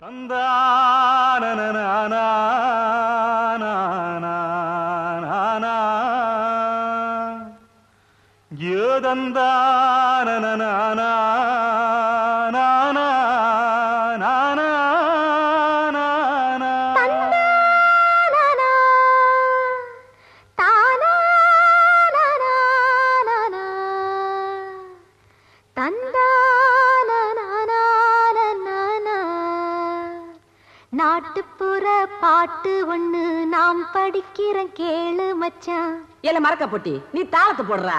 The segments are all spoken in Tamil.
தன்னானா, தானானானானானா, தந்தானானானானானா. நாட்டுப்புற பாட்டு ஒண்ணு நாம் படிக்கிறோம் கேளு மச்சான் ஏல மறக்க பொட்டி நீ தாளத்தை போடுறா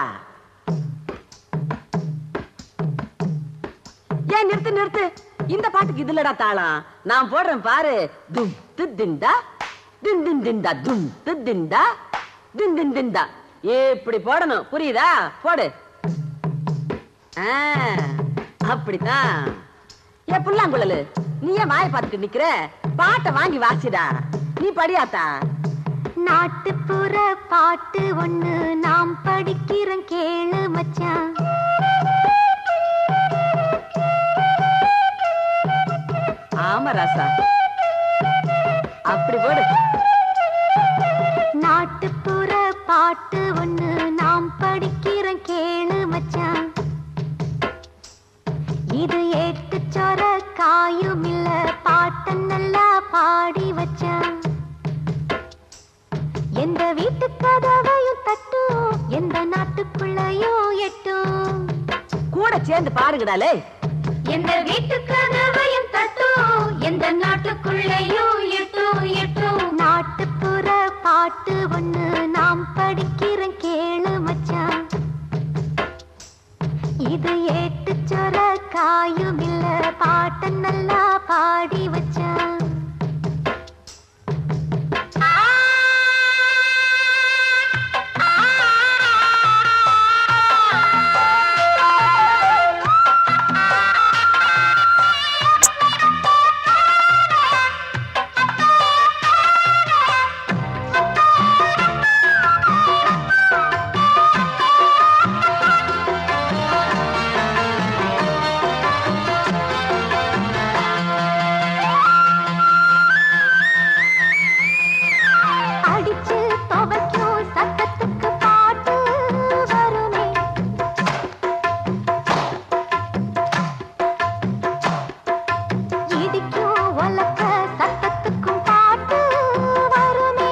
ஏன் நிறுத்து நிறுத்து இந்த பாட்டுக்கு இதுலடா தாளம் நான் போடுறேன் பாரு தும் து திண்டா தின் தின் திண்டா தும் து திண்டா தின் தின் திண்டா இப்படி போடணும் புரியுதா போடு ஆ, அப்படித்தான் ஏ புல்லாங்குழலு நீ ஏன் வாயை பார்த்துட்டு நிக்கிற பாட்டை வாங்கி வாசிடா நீ படியாத்தா நாட்டுப்புற பாட்டு ஒண்ணு நாம் படிக்கிறோம் கேளு மச்சான் ஆமா ராசா அப்படி போடு நாட்டுப்புற பாட்டு ஒண்ணு நாம் படிக்கிறோம் கேளு மச்சான் இது ஏட்டு சொர காயும் இல்ல பாட்ட நல்லா பாடி வச்சான் எந்த வீட்டு கதவையும் தட்டும் எந்த நாட்டுக்குள்ளையும் எட்டும் கூட சேர்ந்து பாருங்கடாலே எந்த வீட்டு கதவையும் தட்டும் எந்த நாட்டுக்குள்ளேயும் எட்டும் எட்டும் நாட்டுப்புற பாட்டு ஒண்ணு நாம் படிக்கிறோம் கேளு மச்சான் இது ஏட்டு சொர காயும் இல்ல பாட்ட நல்லா பாடி வச்சான் அடிச்சு துவைக்கும் சத்தத்துக்கு பாட்டு வருமே இடிக்கும் உலக்க சத்தத்துக்கும் பாட்டு வருமே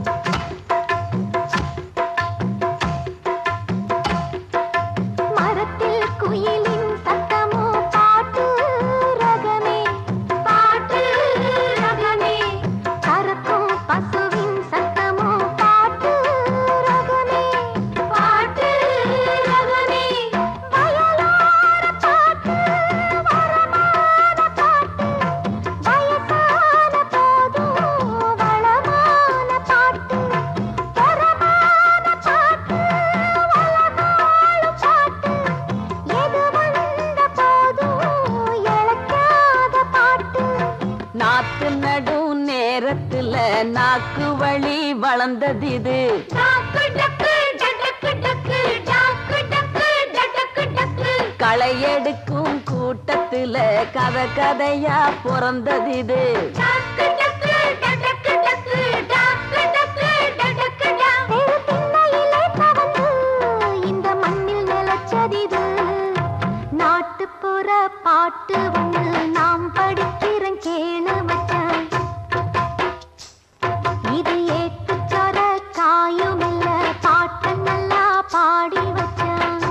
மரத்தில் குயிலின் சத்தமோ பாட்டு ரகமே பாட்டு ரகமே கறக்கும் பசுவின் சத்தமோ பாட்டு ரகமே பாட்டு ரகமே வயலோர பாட்டு வரமான பாட்டு வயசான போதும் வளமான பாட்டு தரமான பாட்டு வளமாளும் பாட்டு எது வந்த போதும் இழக்காத பாட்டு நாத்து நடு நேரத்துல நாக்கு வழி வளர்ந்தது இது டாக்கு டக்கு டடக்கு டக்கு டாக்கு டக்கு டடக்கு டக்கு களை எடுக்கும் கூட்டத்துல கதை கதையா பிறந்தது இது டாக்கு டக்கு டடக்கு டக்கு டாக்கு டக்கு டடக்கு டா தெரு திண்ணையிலே பறந்து இந்த மண்ணில் நிலச்சதிது நாட்டுப்புற பாட்டு ஒண்ணு நாம் படிக்கிறோம் கேளு மச்சான் இது ஏட்டு சொர காயும் இல்ல பாட்ட நல்லா பாடி வச்சான்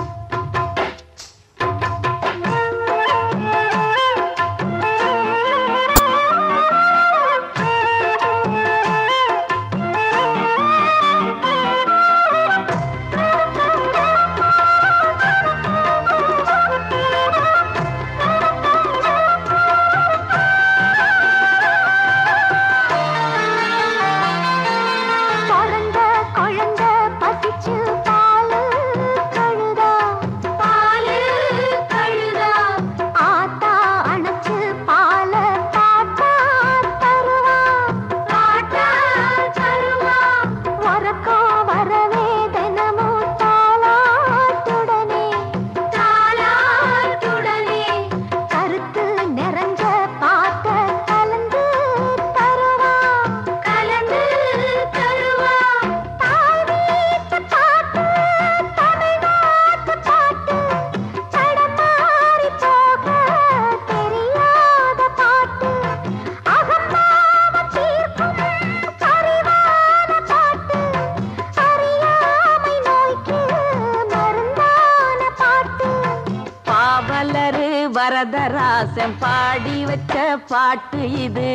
பாட்டு இது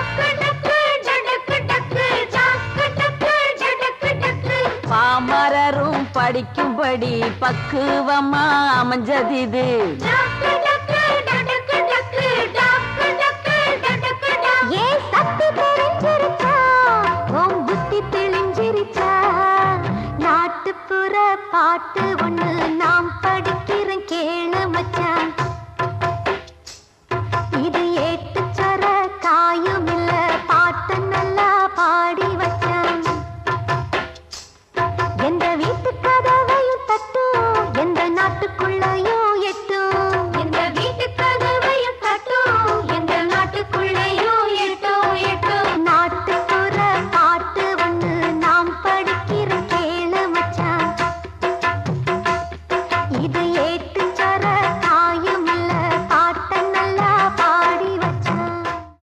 பாமரரும் படிக்கும்படி பக்குவமா அமைஞ்சது இது ஏன் சக்தி தெரிஞ்சிருச்சா உன் புத்தி தெளிஞ்சிருச்சா நாட்டுப்புற பாட்டு ஒண்ணு நாம் படிக்கிறேன் கேளு மச்சான் இது ஏட்டு சொர காயும்